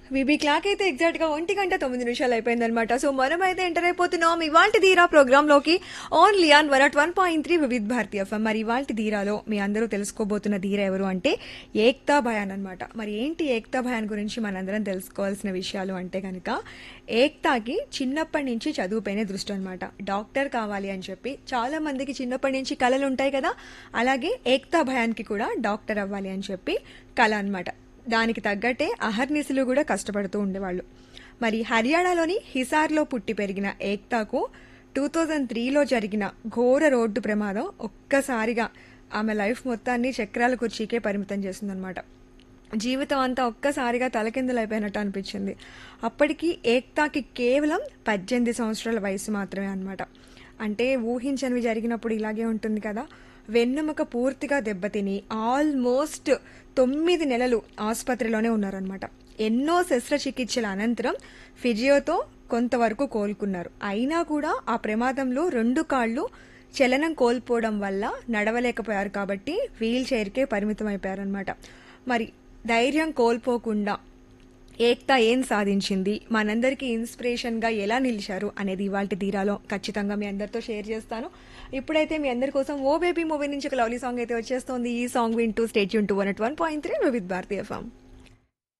విబీ clock అయితే exact గా ఒంటి గంట తొమ్మిది నిమిషాలు అయిపోయిందనమాట సో మనం అయితే ఎంటర్ అయిపోతున్నాం ఇవాళ ధీరా ప్రోగ్రామ్ లోకి only on one at one point three Vividh Bharatiya FM మరి ఇవాళ ధీరాలో మీ అందరూ తెలుసుకోబోతున్న ధీర ఎవరు అంటే ఏక్తా భయాన్ అనమాట మరి ఏంటి ఏక్తా భయాన్ గురించి మనందరం తెలుసుకోవాల్సిన విషయాలు అంటే కనుక ఏక్తాకి చిన్నప్పటి నుంచి చదువుపైనే దృష్టి అనమాట డాక్టర్ కావాలి అని చెప్పి చాలా మందికి చిన్నప్పటి నుంచి కళలు ఉంటాయి కదా అలాగే ఏక్తా భయాన్కి కూడా డాక్టర్ అవ్వాలి అని చెప్పి కళ అనమాట దానికి తగ్గట్టే అహర్నిశలు కూడా కష్టపడుతూ ఉండేవాళ్ళు మరి హర్యానాలోని హిసార్లో పుట్టి పెరిగిన ఏక్తాకు టూ థౌజండ్ త్రీలో జరిగిన ఘోర రోడ్డు ప్రమాదం ఒక్కసారిగా ఆమె లైఫ్ మొత్తాన్ని చక్రాల కుర్చీకే పరిమితం చేసిందనమాట జీవితం అంతా ఒక్కసారిగా తలకిందులైపోయినట్టు అనిపించింది అప్పటికి ఏక్తాకి కేవలం పద్దెనిమిది సంవత్సరాల వయసు మాత్రమే అనమాట అంటే ఊహించనివి జరిగినప్పుడు ఇలాగే ఉంటుంది కదా వెన్నెముక పూర్తిగా దెబ్బతిని ఆల్మోస్ట్ తొమ్మిది నెలలు ఆసుపత్రిలోనే ఉన్నారనమాట ఎన్నో శస్త్రచికిత్సల అనంతరం ఫిజియోతో కొంతవరకు కోలుకున్నారు అయినా కూడా ఆ ప్రమాదంలో రెండు కాళ్ళు చలనం కోల్పోవడం వల్ల నడవలేకపోయారు కాబట్టి వీల్ చైర్కే పరిమితం అయిపోయారనమాట మరి ధైర్యం కోల్పోకుండా ఏక్తా ఏం సాధించింది మనందరికీ ఇన్స్పిరేషన్గా ఎలా నిలిచారు అనేది ఇవాళ తీరాలో ఖచ్చితంగా మీ అందరితో షేర్ చేస్తాను ఇప్పుడైతే మీ అందరి కోసం ఓ బేబీ మూవీ నుంచి ఒక లవ్లీ సాంగ్ అయితే వచ్చేస్తోంది ఈ సాంగ్ వింటూ స్టేట్ యూన్ to one one point three with Bharatiya form